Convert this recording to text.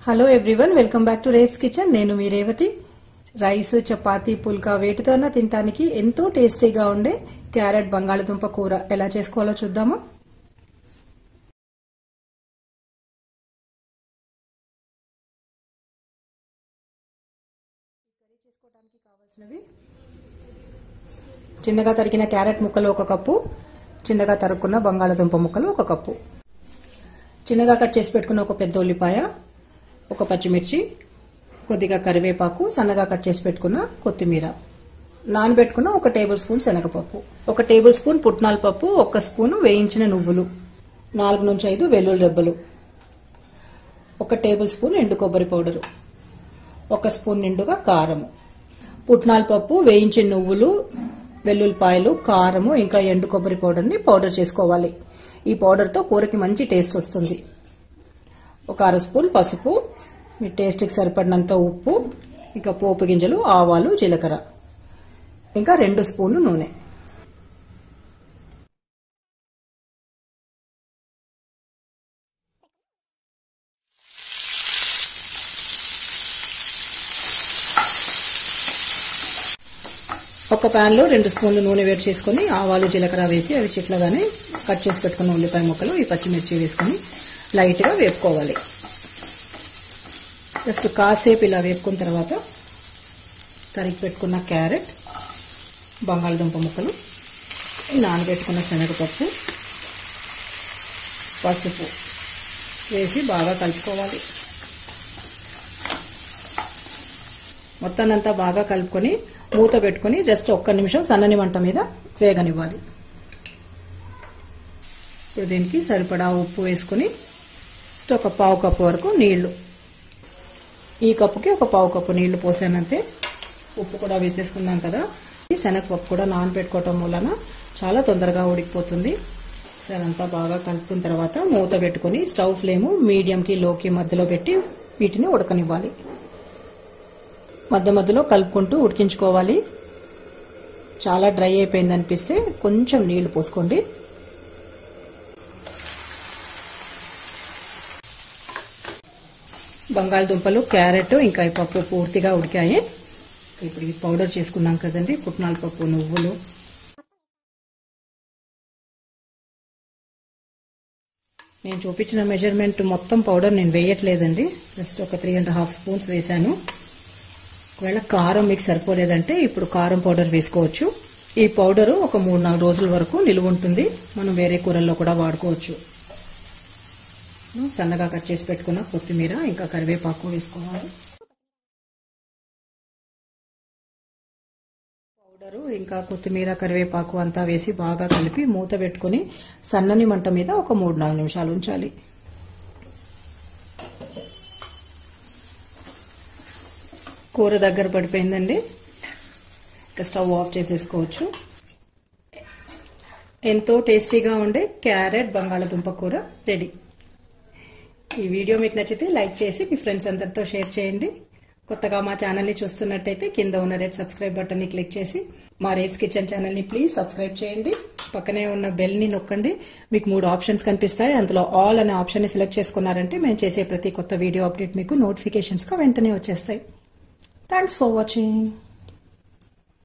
hello everyone welcome back to rates kitchen నేను మీ Revathi rice chapati phulka వేటితోనా తినడానికి ఎంతో టేస్టీగా ఉండే క్యారెట్ బంగాళదుంప కూర ఎలా చేసుకోవాలో చూద్దామా చేసుకోవడానికి కావాల్సినవి చిన్నగా తరిగిన క్యారెట్ ముక్కలు ఒక కప్పు చిన్నగా తరుక్కున్న బంగాళదుంప ముక్కలు ఒక కప్పు చిన్నగా కట్ చేసి పెట్టుకున్న ఒక పెద్ద ఉల్లిపాయ ఒక పచ్చిమిర్చి కొద్దిగా కరివేపాకు సన్నగా కట్ చేసి పెట్టుకున్న కొత్తిమీర నానబెట్టుకున్న ఒక టేబుల్ స్పూన్ శనగపప్పు ఒక టేబుల్ స్పూన్ పుట్నాల పప్పు ఒక స్పూన్ వేయించిన నువ్వులు నాలుగు నుంచి ఐదు వెల్లుల్లి రెబ్బలు ఒక టేబుల్ స్పూన్ ఎండు కొబ్బరి పౌడరు ఒక స్పూన్ నిండుగా కారము పుట్నాల పప్పు వేయించిన నువ్వులు వెల్లుల్లిపాయలు కారము ఇంకా ఎండు కొబ్బరి పౌడర్ని పౌడర్ చేసుకోవాలి ఈ పౌడర్తో కూరకి మంచి టేస్ట్ వస్తుంది ఒక అర స్పూన్ పసుపు మీ టేస్ట్కి సరిపడినంత ఉప్పు ఇంకా పోపు గింజలు ఆవాలు జీలకర్ర ఇంకా రెండు స్పూన్లు నూనె ఒక ప్యాన్లో రెండు స్పూన్లు నూనె వేడి చేసుకుని ఆవాలు జీలకర్ర వేసి అవి చిట్లగానే కట్ చేసి పెట్టుకున్న ఉల్లిపాయ ముక్కలు ఈ పచ్చిమిర్చి వేసుకొని లైట్గా వేపుకోవాలి జస్ట్ కాసేపు ఇలా వేపుకున్న తర్వాత తరిగి పెట్టుకున్న క్యారెట్ బంగాళదుంప ముక్కలు నానబెట్టుకున్న శనగపప్పు పసుపు వేసి బాగా కలుపుకోవాలి మొత్తానంతా బాగా కలుపుకొని మూత పెట్టుకుని జస్ట్ ఒక్క నిమిషం సన్నని మంట మీద వేగనివ్వాలి ఇప్పుడు దీనికి సరిపడా ఉప్పు వేసుకుని జస్ట్ ఒక పావు కప్పు వరకు నీళ్లు ఈ కప్పుకి ఒక పావు కప్పు నీళ్లు పోసానంతే ఉప్పు కూడా వేసేసుకున్నాం కదా ఈ శనగపప్పు కూడా నానబెట్టుకోవటం వలన చాలా తొందరగా ఉడికిపోతుంది అంతా బాగా కలుపుకున్న తర్వాత మూత పెట్టుకుని స్టవ్ ఫ్లేమ్ మీడియంకి లోకి మధ్యలో పెట్టి వీటిని ఉడకనివ్వాలి మధ్య మధ్యలో కలుపుకుంటూ ఉడికించుకోవాలి చాలా డ్రై అయిపోయింది అనిపిస్తే కొంచెం నీళ్లు పోసుకోండి బంగాళదుంపలు క్యారెట్ ఇంకా ఈ పప్పు పూర్తిగా ఉడికాయి ఇప్పుడు ఈ పౌడర్ చేసుకున్నాం కదండి పుట్నాల పప్పు నువ్వులు నేను చూపించిన మెజర్మెంట్ మొత్తం పౌడర్ నేను వేయట్లేదండి జస్ట్ ఒక త్రీ అండ్ హాఫ్ స్పూన్స్ వేశాను ఒకవేళ కారం మీకు సరిపోలేదంటే ఇప్పుడు కారం పౌడర్ వేసుకోవచ్చు ఈ పౌడరు ఒక మూడు నాలుగు రోజుల వరకు నిలువ ఉంటుంది మనం వేరే కూరల్లో కూడా వాడుకోవచ్చు సన్నగా కట్ చేసి పెట్టుకున్న కొత్తిమీర ఇంకా కరివేపాకు వేసుకోవాలి పౌడరు ఇంకా కొత్తిమీర కరివేపాకు అంతా వేసి బాగా కలిపి మూత పెట్టుకుని సన్నని మంట మీద ఒక మూడు నాలుగు నిమిషాలు ఉంచాలి కూర దగ్గర పడిపోయిందండి ఇక స్టవ్ ఆఫ్ చేసేసుకోవచ్చు ఎంతో టేస్టీగా ఉండే క్యారెట్ బంగాళదుంప కూర రెడీ ఈ వీడియో మీకు నచ్చితే లైక్ చేసి మీ ఫ్రెండ్స్ అందరితో షేర్ చేయండి కొత్తగా మా ఛానల్ని చూస్తున్నట్టయితే కింద ఉన్న రెడ్ సబ్స్క్రైబ్ బటన్ని క్లిక్ చేసి మా రేట్స్ కిచెన్ ఛానల్ని ప్లీజ్ సబ్స్క్రైబ్ చేయండి పక్కనే ఉన్న బెల్ని నొక్కండి మీకు మూడు ఆప్షన్స్ కనిపిస్తాయి అందులో ఆల్ అనే ఆప్షన్ని సెలెక్ట్ చేసుకున్నారంటే మేము చేసే ప్రతి కొత్త వీడియో అప్డేట్ మీకు నోటిఫికేషన్స్గా వెంటనే వచ్చేస్తాయి థ్యాంక్స్ ఫర్ వాచింగ్